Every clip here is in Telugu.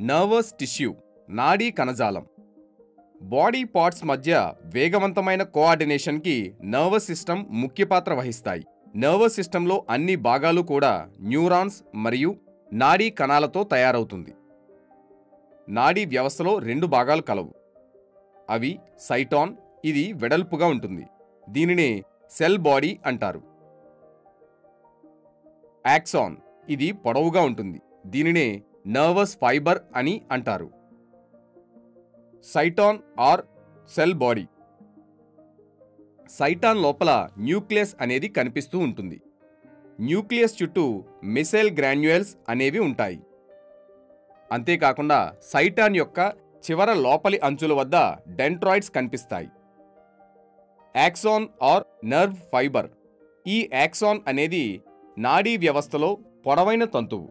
నర్వస్ టిష్యూ నాడీ కణజాలం బాడీ పార్ట్స్ మధ్య వేగవంతమైన కోఆర్డినేషన్కి నర్వస్ సిస్టమ్ ముఖ్య పాత్ర వహిస్తాయి నర్వస్ సిస్టంలో అన్ని భాగాలు కూడా న్యూరాన్స్ మరియు నాడీ కణాలతో తయారవుతుంది నాడీ వ్యవస్థలో రెండు భాగాలు కలవు అవి సైటాన్ ఇది వెడల్పుగా ఉంటుంది దీనినే సెల్ బాడీ అంటారు యాక్సాన్ ఇది పొడవుగా ఉంటుంది దీనినే నర్వస్ ఫైబర్ అని అంటారు cyton or cell body cyton లోపల న్యూక్లియస్ అనేది కనిపిస్తూ ఉంటుంది న్యూక్లియస్ చుట్టూ మిసైల్ గ్రాన్యుయల్స్ అనేవి ఉంటాయి అంతేకాకుండా సైటాన్ యొక్క చివర లోపలి అంచుల వద్ద డెంట్రాయిడ్స్ కనిపిస్తాయి యాక్సాన్ ఆర్ నర్వ్ ఫైబర్ ఈ యాక్సాన్ అనేది నాడీ వ్యవస్థలో పొడవైన తంతువు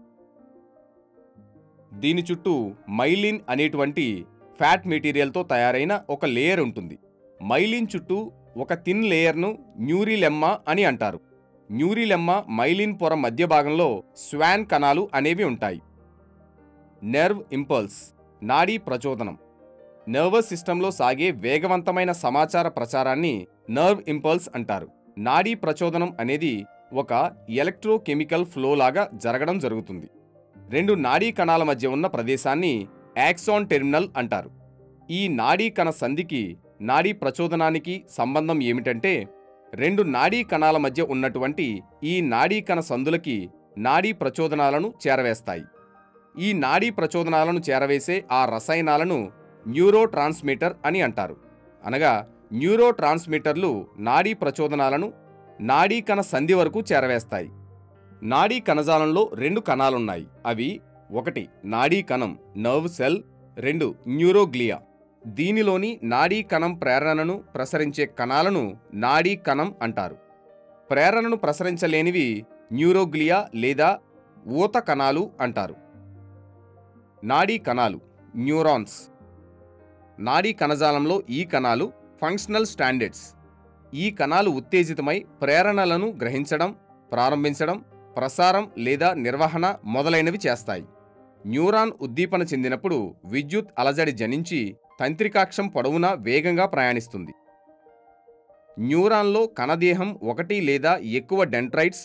దీని చుట్టూ మైలిన్ అనేటువంటి ఫ్యాట్ మెటీరియల్తో తయారైన ఒక లేయర్ ఉంటుంది మైలిన్ చుట్టూ ఒక థిన్ లేయర్ను న్యూరిలెమ్మా అని అంటారు న్యూరిలెమ్మా మైలిన్ పొర మధ్య భాగంలో స్వాన్ కణాలు అనేవి ఉంటాయి నెర్వ్ ఇంపల్స్ నాడీ ప్రచోదనం నర్వస్ సిస్టంలో సాగే వేగవంతమైన సమాచార ప్రచారాన్ని నర్వ్ ఇంపల్స్ అంటారు నాడీ ప్రచోదనం అనేది ఒక ఎలక్ట్రోకెమికల్ ఫ్లో లాగా జరగడం జరుగుతుంది రెండు నాడీ కణాల మధ్య ఉన్న ప్రదేశాన్ని యాక్సాన్ టెర్మినల్ అంటారు ఈ నాడీ కణ సంధికి నాడీ ప్రచోదనానికి సంబంధం ఏమిటంటే రెండు నాడీ కణాల మధ్య ఉన్నటువంటి ఈ నాడీ కణ సందులకి నాడీ ప్రచోదనాలను చేరవేస్తాయి ఈ నాడీ ప్రచోదనాలను చేరవేసే ఆ రసాయనాలను న్యూరో ట్రాన్స్మిటర్ అని అంటారు అనగా న్యూరో ట్రాన్స్మిటర్లు నాడీ ప్రచోదనాలను నాడీ కణ సంధి వరకు చేరవేస్తాయి నాడీ కణజాలంలో రెండు కణాలున్నాయి అవి ఒకటి నాడీ కణం నర్వ్ సెల్ రెండు న్యూరోగ్లియా దీనిలోని నాడీ కణం ప్రేరణను ప్రసరించే కణాలను నాడీ కణం అంటారు ప్రేరణను ప్రసరించలేనివి న్యూరోగ్లియా లేదా ఊత కణాలు అంటారు నాడీ కణాలు న్యూరాన్స్ నాడీ కణజాలంలో ఈ కణాలు ఫంక్షనల్ స్టాండర్డ్స్ ఈ కణాలు ఉత్తేజితమై ప్రేరణలను గ్రహించడం ప్రారంభించడం ప్రసారం లేదా నిర్వహణ మొదలైనవి చేస్తాయి న్యూరాన్ ఉద్దీపన చెందినప్పుడు విద్యుత్ అలజడి జనించి తంత్రికాక్షం పొడవునా వేగంగా ప్రయాణిస్తుంది న్యూరాన్లో కణదేహం ఒకటి లేదా ఎక్కువ డెంట్రైట్స్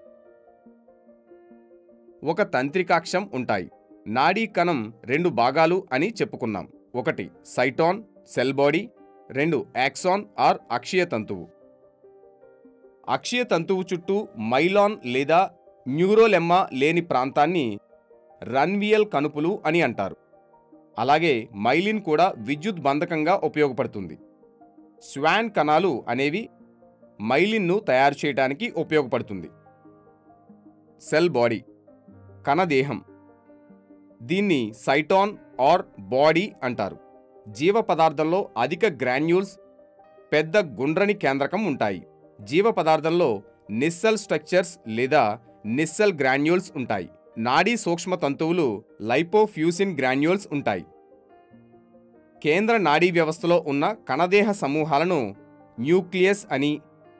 ఒక తంత్రికాక్షం ఉంటాయి నాడీ కణం రెండు భాగాలు అని చెప్పుకున్నాం ఒకటి సైటాన్ సెల్ బాడీ రెండు యాక్సాన్ ఆర్ అక్షీయ తంతువు అక్షీయ తంతువు చుట్టూ మైలాన్ లేదా న్యూరోలెమ్మా లేని ప్రాంతాన్ని రన్వియల్ కణుపులు అని అంటారు అలాగే మైలిన్ కూడా విద్యుత్ బంధకంగా ఉపయోగపడుతుంది స్వాన్ కణాలు అనేవి మైలిన్ను తయారు చేయడానికి ఉపయోగపడుతుంది సెల్ బాడీ కణదేహం దీన్ని సైటాన్ ఆర్ బాడీ అంటారు జీవ పదార్థంలో అధిక గ్రాన్యూల్స్ పెద్ద గుండ్రని కేంద్రకం ఉంటాయి జీవ పదార్థంలో నిస్సెల్ స్ట్రక్చర్స్ లేదా నిస్సెల్ గ్రాన్యూల్స్ ఉంటాయి నాడీ సూక్ష్మ తంతువులు లైపోఫ్యూసిన్ గ్రాన్యూల్స్ ఉంటాయి కేంద్ర నాడీ వ్యవస్థలో ఉన్న కణదేహ సమూహాలను న్యూక్లియస్ అని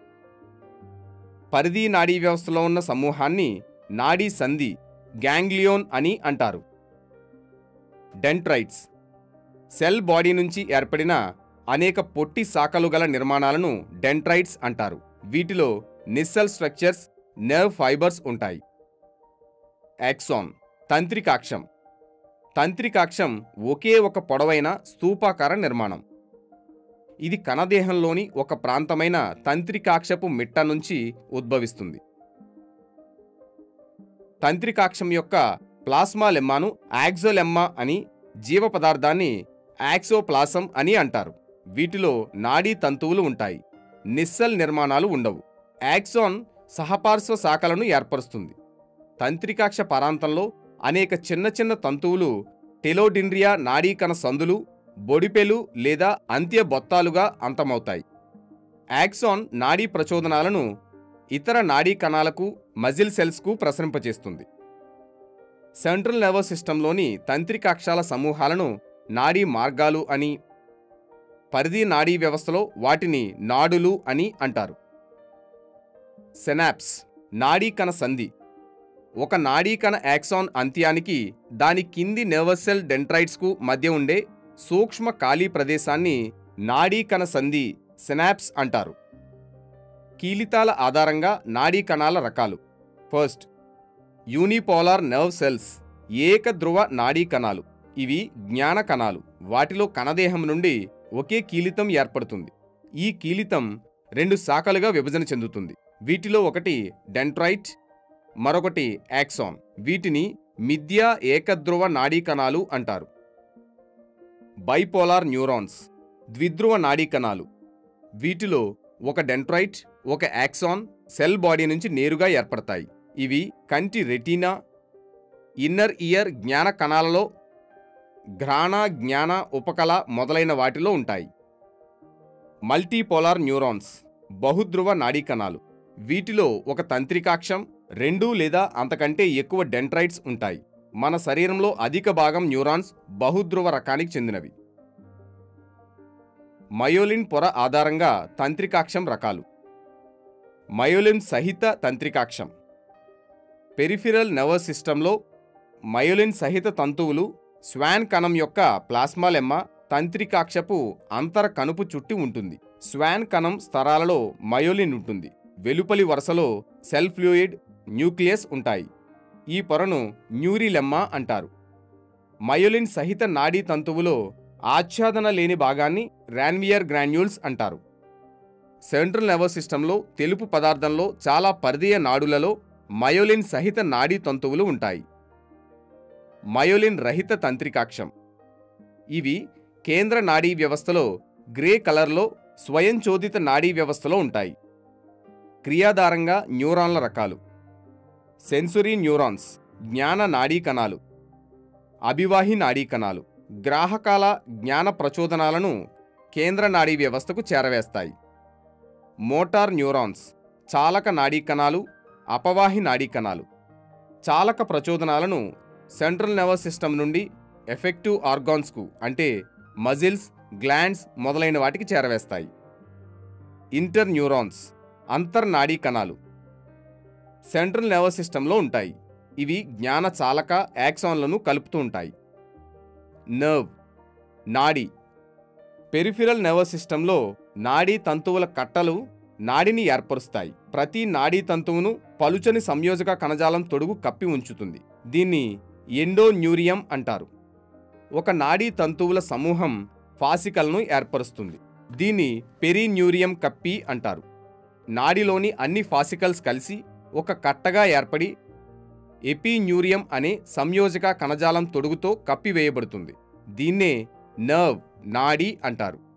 పరిధి నాడీ వ్యవస్థలో ఉన్న సమూహాన్ని నాడీ సంధి గ్యాంగ్లియోన్ అని అంటారు డెంట్రైట్స్ సెల్ బాడీ నుంచి ఏర్పడిన అనేక పొట్టి శాఖలు గల నిర్మాణాలను డెంట్రైట్స్ అంటారు వీటిలో నిస్సెల్ స్ట్రక్చర్స్ నెర్వ్ ఫైబర్స్ ఉంటాయి యాక్సాన్ తంత్రికాక్షం తంత్రికాక్షం ఒకే ఒక పొడవైన స్తూపాకార నిర్మాణం ఇది కణదేహంలోని ఒక ప్రాంతమైన తంత్రికాక్షపు మిట్ట నుంచి ఉద్భవిస్తుంది తంత్రికాక్షం యొక్క ప్లాస్మా లెమ్మాను యాక్సోలెమ్మా అని జీవ పదార్థాన్ని యాక్సోప్లాసం అని అంటారు వీటిలో నాడీ తంతువులు ఉంటాయి నిస్సెల్ నిర్మాణాలు ఉండవు యాక్సోన్ సహపార్శ్వ శాఖలను ఏర్పరుస్తుంది తంత్రికాక్ష పరాంతంలో అనేక చిన్న చిన్న తంతువులు టెలోడిండ్రియా నాడీ కణ సందులు బొడిపెలు లేదా అంత్య బొత్తాలుగా అంతమవుతాయి యాక్సాన్ నాడీ ప్రచోదనాలను ఇతర నాడీ కణాలకు మజిల్ సెల్స్కు ప్రసరింపచేస్తుంది సెంట్రల్ నర్వస్ సిస్టంలోని తంత్రికాక్షాల సమూహాలను నాడీ మార్గాలు అని పరిధి నాడీ వ్యవస్థలో వాటిని నాడులు అని అంటారు సెనాప్స్ నాడీ కణ సంధి ఒక నాడీకణ యాక్సాన్ అంత్యానికి దాని కింది నెర్వస్ సెల్ డెంట్రైట్స్కు మధ్య ఉండే సూక్ష్మ ఖాళీ ప్రదేశాన్ని నాడీకణ సంధి సినాప్స్ అంటారు కీలితాల ఆధారంగా నాడీ కణాల రకాలు ఫస్ట్ యూనిపోలార్ నర్వ్ సెల్స్ ఏకధ్రువ నాడీ కణాలు ఇవి జ్ఞాన కణాలు వాటిలో కణదేహం నుండి ఒకే కీలితం ఏర్పడుతుంది ఈ కీలితం రెండు శాఖలుగా విభజన చెందుతుంది వీటిలో ఒకటి డెంట్రైట్ మరొకటి యాక్సాన్ వీటిని మిథ్యా ఏకధ్రువ నాడీ కణాలు అంటారు బైపోలార్ న్యూరాన్స్ ద్విధ్రువ నాడీ కణాలు వీటిలో ఒక డెంట్రైట్ ఒక యాక్సాన్ సెల్ బాడీ నుంచి నేరుగా ఏర్పడతాయి ఇవి కంటి రెటీనా ఇన్నర్ ఇయర్ జ్ఞాన కణాలలో ఘ్రాణ జ్ఞాన ఉపకళ మొదలైన వాటిలో ఉంటాయి మల్టీపోలార్ న్యూరాన్స్ బహుధ్రువ నాడీ కణాలు వీటిలో ఒక తంత్రికాక్షం రెండు లేదా అంతకంటే ఎక్కువ డెంట్రైట్స్ ఉంటాయి మన శరీరంలో అధిక భాగం న్యూరాన్స్ బహుధ్రువ రకానికి చెందినవి మయోలిన్ పొర ఆధారంగా తంత్రికాక్షం రకాలు మయోలిన్ సహిత తంత్రికాక్షం పెరిఫిరల్ నర్వస్ సిస్టంలో మయోలిన్ సహిత తంతువులు స్వాన్ కణం యొక్క ప్లాస్మాలెమ్మ తంత్రికాక్షపు అంతర కనుపు చుట్టి ఉంటుంది స్వాన్ కణం స్తరాలలో మయోలిన్ ఉంటుంది వెలుపలి వరుసలో సెల్ ఫ్లూయిడ్ న్యూక్లియస్ ఉంటాయి ఈ పొరను న్యూరిలెమ్మ అంటారు మయోలిన్ సహిత నాడీ తంతువులో ఆచ్ఛాదన లేని భాగాన్ని రాన్వియర్ గ్రాన్యూల్స్ అంటారు సెంట్రల్ నర్వస్ సిస్టంలో తెలుపు పదార్థంలో చాలా పరిధీయ నాడులలో మయోలిన్ సహిత నాడీ తంతువులు ఉంటాయి మయోలిన్ రహిత తంత్రికాక్షం ఇవి కేంద్ర నాడీ వ్యవస్థలో గ్రే కలర్లో స్వయంచోదిత నాడీ వ్యవస్థలో ఉంటాయి క్రియాధారంగా న్యూరాన్ల రకాలు సెన్సురీ న్యూరాన్స్ జ్ఞాన నాడీ కణాలు అభివాహి నాడీ కణాలు గ్రాహకాల జ్ఞాన ప్రచోదనాలను కేంద్ర నాడీ వ్యవస్థకు చేరవేస్తాయి మోటార్ న్యూరాన్స్ చాలక నాడీ కణాలు అపవాహి నాడీ కణాలు చాలక ప్రచోదనాలను సెంట్రల్ నర్వస్ సిస్టమ్ నుండి ఎఫెక్టివ్ ఆర్గాన్స్కు అంటే మజిల్స్ గ్లాండ్స్ మొదలైన వాటికి చేరవేస్తాయి ఇంటర్ న్యూరాన్స్ అంతర్నాడీ కణాలు సెంట్రల్ నర్వస్ సిస్టంలో ఉంటాయి ఇవి జ్ఞాన చాలక యాక్సాన్లను కలుపుతూ ఉంటాయి నర్వ్ నాడి పెరిఫిరల్ నర్వస్ సిస్టంలో నాడీ తంతువుల కట్టలు నాడిని ఏర్పరుస్తాయి ప్రతి నాడీ తంతువును పలుచని సంయోజక కణజాలం తొడుగు కప్పి ఉంచుతుంది దీన్ని ఎండోన్యూరియం అంటారు ఒక నాడీ తంతువుల సమూహం ఫాసికల్ను ఏర్పరుస్తుంది దీన్ని పెరిన్యూరియం కప్పి అంటారు నాడిలోని అన్ని ఫాసికల్స్ కలిసి ఒక కట్టగా ఏర్పడి ఎపిన్యూరియం అనే సంయోజక కణజాలం తొడుగుతో కప్పివేయబడుతుంది దీన్నే నర్వ్ నాడీ అంటారు